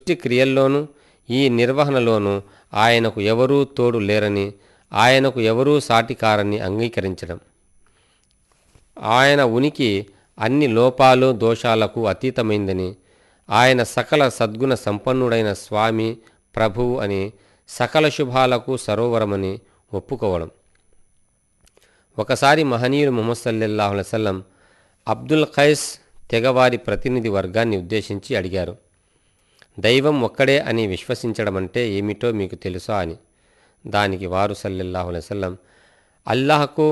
సృష్టి క్రియల్లోనూ ఈ నిర్వహణలోనూ ఆయనకు ఎవరూ తోడు లేరని ఆయనకు ఎవరూ సాటికారని అంగీకరించడం ఆయన ఉనికి అన్ని లోపాలు దోషాలకు అతీతమైందని ఆయన సకల సద్గుణ సంపన్నుడైన స్వామి ప్రభువు అని సకల శుభాలకు సరోవరమని ఒప్పుకోవడం ఒకసారి మహనీయులు ముహమ్మద్ సల్లల్లాహు అలైహి వసల్లం అబ్దుల్ ఖైస్ తెగవారి ప్రతినిధి వర్గాన్ని ఉద్దేశించి అడిగారు దైవం ఒక్కడే అని విశ్వసించడం అంటే ఏమిటో మీకు తెలుసా అని దానికి వారు సల్లల్లాహు అలైహి వసల్లం అల్లాహకు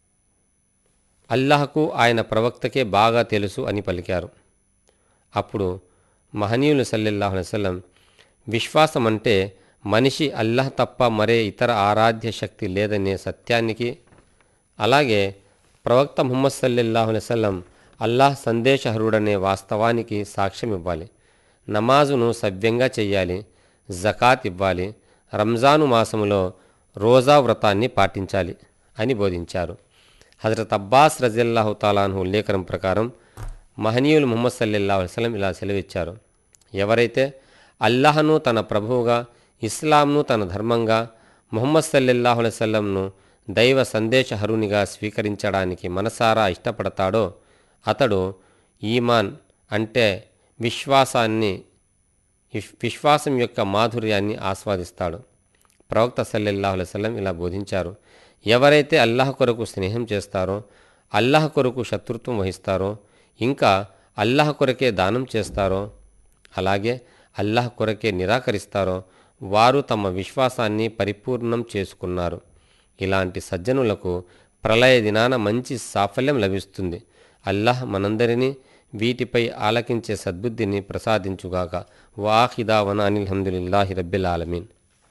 అల్లాహకు ఆయన ప్రవక్తకే బాగా తెలుసు అని పలికారు అప్పుడు మహనీయులు సల్లల్లాహు అలైహి వసల్లం విశ్వాసం అంటే మనిషి అల్లాహ్ తప్ప మరే ఇతర ఆరాధ్య శక్తి లేదనే సత్యానికి అలాగే ప్రవక్త ముహమ్మద్ సల్లల్లాహు అలైహి వసల్లం అల్లాహ్ సందేశహరుడనే వాస్తవానికి సాక్ష్యం ఇవ్వాలి నమాజును సవ్యంగా చెయ్యాలి జకాత్ ఇవ్వాలి రంజాను మాసములో రోజా వ్రతాన్ని పాటించాలి అని బోధించారు హజరత్ అబ్బాస్ రజిల్లాహు తాలాను ఉల్లేఖనం ప్రకారం మహనీయులు ముహమ్మద్ సల్లల్లాహు అలైహి వసల్లం ఇలా సెలవిచ్చారు ఎవరైతే అల్లాహను తన ప్రభువుగా ఇస్లాంను తన ధర్మంగా ముహమ్మద్ సల్లల్లాహు అలైహి వసల్లంను దైవ సందేశహరునిగా స్వీకరించడానికి మనసారా ఇష్టపడతాడో అతడు ఈమాన్ అంటే విశ్వాసాన్ని విశ్- విశ్వాసం యొక్క మాధుర్యాన్ని ఆస్వాదిస్తాడు ప్రవక్త సల్లల్లాహు అలైహి వసల్లం ఇలా బోధించారు ఎవరైతే అల్లాహ్ కొరకు స్నేహం చేస్తారో అల్లాహ్ కొరకు శత్రుత్వం వహిస్తారో ఇంకా అల్లాహ్ కొరకే దానం చేస్తారో అలాగే అల్లాహ్ కొరకే నిరాకరిస్తారో వారు తమ విశ్వాసాన్ని పరిపూర్ణం చేసుకున్నారు ఇలాంటి సజ్జనులకు ప్రళయ దినాన మంచి సాఫల్యం లభిస్తుంది అల్లాహ్ మనందరినీ వీటిపై ఆలకించే సద్బుద్ధిని ప్రసాదించుగాక వాహిదావన అనిల్హమ్దులిల్లాహి రబ్బిల్ ఆలమీన్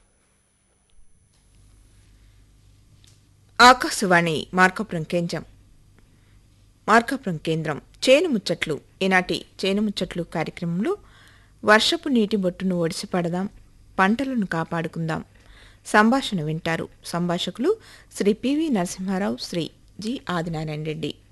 ఆకాశవాణి మార్కపురం కేంద్రం మార్కాపురం కేంద్రం చేను ముచ్చట్లు ఈనాటి చేను ముచ్చట్లు కార్యక్రమంలో వర్షపు నీటి బొట్టును ఒడిసిపడదాం పంటలను కాపాడుకుందాం సంభాషణ వింటారు సంభాషకులు శ్రీ పివి నరసింహారావు శ్రీ జి ఆదినారాయణ రెడ్డి